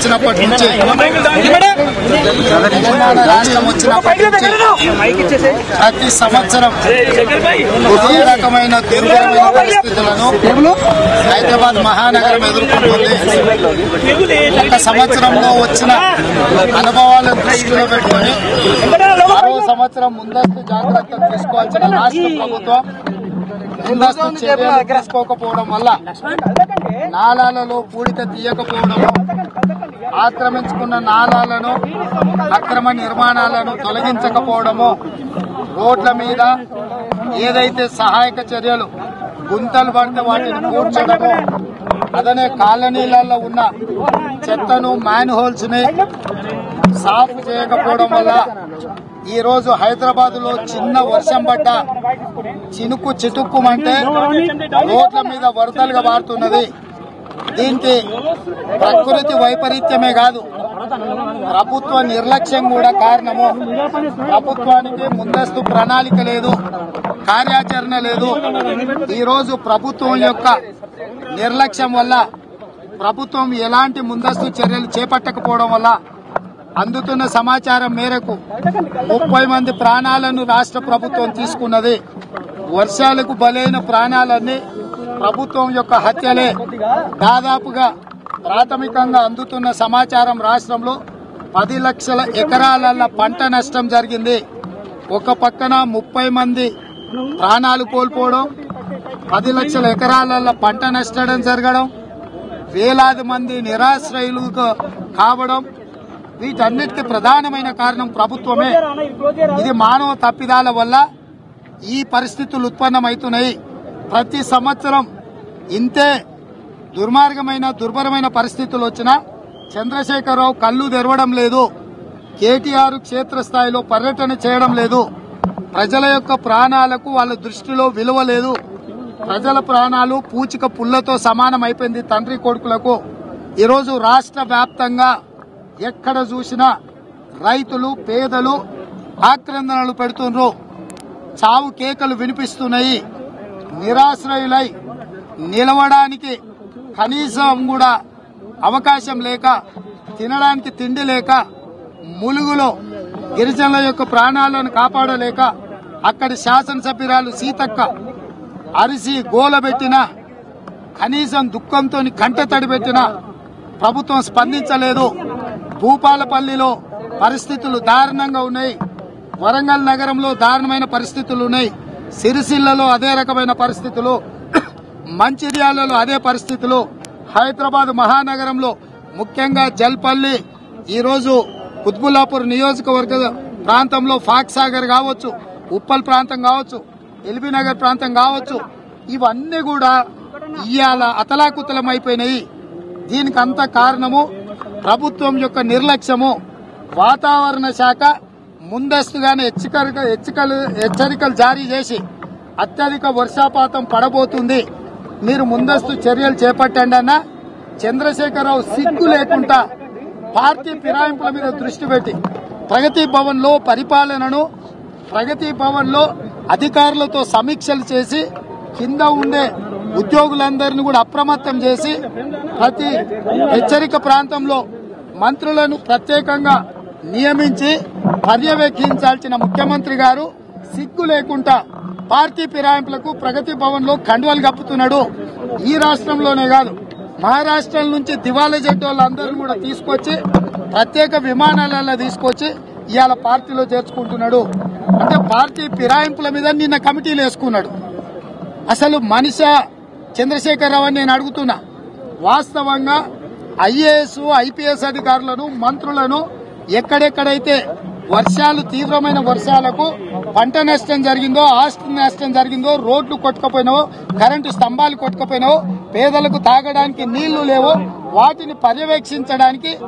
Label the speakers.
Speaker 1: వచ్చినప్పటి నుంచి తెలంగాణ రాష్ట్రం వచ్చినప్పటి నుంచి ప్రతి సంవత్సరం ఏ రకమైన దుర్భరమైన పరిస్థితులను హైదరాబాద్ మహానగరం ఎదుర్కొంటుంది ఒక సంవత్సరంలో వచ్చిన అనుభవాలను దృష్టిలో పెట్టుకొని మరో సంవత్సరం ముందస్తు జాగ్రత్తలు తీసుకోవాల్సిన రాష్ట్ర ప్రభుత్వం ముందస్తు చర్యలు తీసుకోకపోవడం వల్ల నాలాలలో పూడిక తీయకపోవడము ఆక్రమించుకున్న నాలాలను అక్రమ నిర్మాణాలను తొలగించకపోవడము రోడ్ల మీద ఏదైతే సహాయక చర్యలు గుంతలు పడితే వాటిని కూర్చడము అదనే కాలనీలలో ఉన్న చెత్తను మ్యాన్ హోల్స్ ని సాఫ్ చేయకపోవడం వల్ల ఈ రోజు హైదరాబాద్ లో చిన్న వర్షం పడ్డ చినుకు చిటుక్కుమంటే రోడ్ల మీద వరదలుగా మారుతున్నది దీనికి ప్రకృతి వైపరీత్యమే కాదు ప్రభుత్వ నిర్లక్ష్యం కూడా కారణము ప్రభుత్వానికి ముందస్తు ప్రణాళిక లేదు కార్యాచరణ లేదు ఈ రోజు ప్రభుత్వం యొక్క నిర్లక్ష్యం వల్ల ప్రభుత్వం ఎలాంటి ముందస్తు చర్యలు చేపట్టకపోవడం వల్ల అందుతున్న సమాచారం మేరకు ముప్పై మంది ప్రాణాలను రాష్ట్ర ప్రభుత్వం తీసుకున్నది వర్షాలకు బలైన ప్రాణాలన్నీ ప్రభుత్వం యొక్క హత్యలే దాదాపుగా ప్రాథమికంగా అందుతున్న సమాచారం రాష్ట్రంలో పది లక్షల ఎకరాల పంట నష్టం జరిగింది ఒక పక్కన ముప్పై మంది ప్రాణాలు కోల్పోవడం పది లక్షల ఎకరాల పంట నష్టం జరగడం వేలాది మంది నిరాశ్రయులుగా కావడం వీటన్నిటికీ ప్రధానమైన కారణం ప్రభుత్వమే ఇది మానవ తప్పిదాల వల్ల ఈ పరిస్థితులు ఉత్పన్నమవుతున్నాయి ప్రతి సంవత్సరం ఇంతే దుర్మార్గమైన దుర్భరమైన పరిస్థితులు వచ్చినా చంద్రశేఖరరావు కళ్ళు తెరవడం లేదు కేటీఆర్ క్షేత్రస్థాయిలో పర్యటన చేయడం లేదు ప్రజల యొక్క ప్రాణాలకు వాళ్ళ దృష్టిలో విలువ లేదు ప్రజల ప్రాణాలు పూచిక పుల్లతో సమానం అయిపోయింది తండ్రి కొడుకులకు ఈరోజు రాష్ట్ర వ్యాప్తంగా ఎక్కడ చూసినా రైతులు పేదలు ఆక్రందనలు పెడుతుండ్రు చావు కేకలు వినిపిస్తున్నాయి నిరాశ్రయులై నిలవడానికి కనీసం కూడా అవకాశం లేక తినడానికి తిండి లేక ములుగులో గిరిజనుల యొక్క ప్రాణాలను కాపాడలేక అక్కడి శాసనసభ్యురాలు సీతక్క అరిసి గోలబెట్టిన కనీసం దుఃఖంతో కంట తడి పెట్టిన ప్రభుత్వం స్పందించలేదు భూపాలపల్లిలో పరిస్థితులు దారుణంగా ఉన్నాయి వరంగల్ నగరంలో దారుణమైన పరిస్థితులు ఉన్నాయి సిరిసిల్లలో అదే రకమైన పరిస్థితులు మంచిర్యాలలో అదే పరిస్థితులు హైదరాబాద్ మహానగరంలో ముఖ్యంగా జల్పల్లి ఈరోజు కుత్బుల్లాపూర్ నియోజకవర్గ ప్రాంతంలో ఫాక్ సాగర్ కావచ్చు ఉప్పల్ ప్రాంతం కావచ్చు ఎల్బీ నగర్ ప్రాంతం కావచ్చు ఇవన్నీ కూడా ఇవాళ అతలాకుతలం అయిపోయినాయి దీనికి అంత కారణము ప్రభుత్వం యొక్క నిర్లక్ష్యము వాతావరణ శాఖ ముందస్తుగానే హెచ్చరిక హెచ్చరికలు హెచ్చరికలు జారీ చేసి అత్యధిక వర్షాపాతం పడబోతుంది మీరు ముందస్తు చర్యలు చేపట్టండి అన్న చంద్రశేఖరరావు సిగ్గు లేకుండా పార్టీ ఫిరాయింపుల మీద దృష్టి పెట్టి ప్రగతి భవన్ లో పరిపాలనను ప్రగతి భవన్ లో అధికారులతో సమీక్షలు చేసి కింద ఉండే ఉద్యోగులందరినీ కూడా అప్రమత్తం చేసి ప్రతి హెచ్చరిక ప్రాంతంలో మంత్రులను ప్రత్యేకంగా నియమించి పర్యవేక్షించాల్సిన ముఖ్యమంత్రి గారు సిగ్గు లేకుండా పార్టీ ఫిరాయింపులకు ప్రగతి భవన్ లో కండువలు కప్పుతున్నాడు ఈ రాష్ట్రంలోనే కాదు మహారాష్ట్రం నుంచి దివాలా జట్టోళ్ళందరినీ కూడా తీసుకొచ్చి ప్రత్యేక విమానాలలో తీసుకొచ్చి ఇవాళ పార్టీలో చేర్చుకుంటున్నాడు అంటే పార్టీ ఫిరాయింపుల మీద నిన్న కమిటీలు వేసుకున్నాడు అసలు మనిషి చంద్రశేఖరరావు అని నేను అడుగుతున్నా వాస్తవంగా ఐఏఎస్ ఐపీఎస్ అధికారులను మంత్రులను ఎక్కడెక్కడైతే వర్షాలు తీవ్రమైన వర్షాలకు పంట నష్టం జరిగిందో ఆస్తి నష్టం జరిగిందో రోడ్లు కొట్టుకపోయినావో కరెంటు స్తంభాలు కొట్టుకపోయినావో పేదలకు తాగడానికి నీళ్లు లేవో వాటిని పర్యవేక్షించడానికి